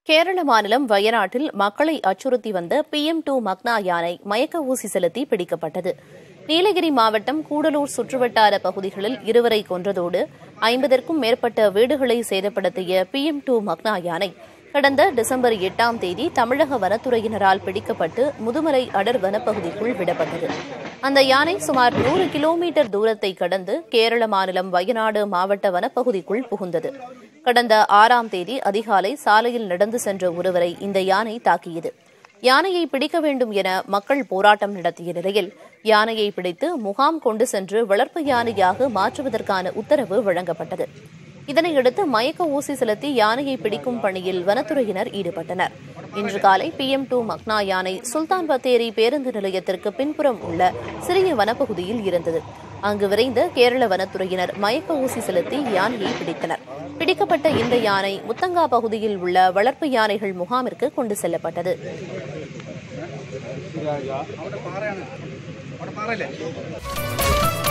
கேரள மாநிலம் வயநாட்டில் மக்களை அச்சுறுத்தி வந்த பிஎம் டூ மக்னா யானை மயக்க ஊசி செலுத்தி பிடிக்கப்பட்டது நீலகிரி மாவட்டம் கூடலூர் சுற்றுவட்டார பகுதிகளில் இருவரை கொன்றதோடு ஐம்பதற்கும் மேற்பட்ட வீடுகளை சேதப்படுத்திய பிஎம் டூ மக்னா யானை கடந்த டிசம்பர் எட்டாம் தேதி தமிழக வனத்துறையினரால் பிடிக்கப்பட்டு முதுமலை அடர் வனப்பகுதிக்குள் விடப்பட்டது அந்த யானை சுமார் நூறு கிலோமீட்டர் தூரத்தை கடந்து கேரள மாநிலம் வயநாடு மாவட்ட வனப்பகுதிக்குள் புகுந்தது கடந்த ஆறாம் தேதி அதிகாலை சாலையில் நடந்து சென்ற ஒருவரை இந்த யானை தாக்கியது யானையை பிடிக்க வேண்டும் என மக்கள் போராட்டம் நடத்திய நிலையில் யானையை பிடித்து முகாம் கொண்டு சென்று வளர்ப்பு யானையாக மாற்றுவதற்கான உத்தரவு வழங்கப்பட்டது இதனையடுத்து மயக்க ஊசி செலுத்தி யானையை பிடிக்கும் பணியில் வனத்துறையினர் ஈடுபட்டனர் இன்று காலை பிஎம் டூ மக்னா யானை சுல்தான் பத்தேரி பேருந்து நிலையத்திற்கு பின்புறம் உள்ள சிறிய வனப்பகுதியில் இருந்தது அங்கு விரைந்த கேரள வனத்துறையினர் மயக்க ஊசி செலுத்தி யானையை பிடித்தனர் பிடிக்கப்பட்ட இந்த யானை முத்தங்கா பகுதியில் உள்ள வளர்ப்பு யானைகள் முகாமிற்கு கொண்டு செல்லப்பட்டது അവിടെ പാറയാണ് അവിടെ പാറയില്ലേ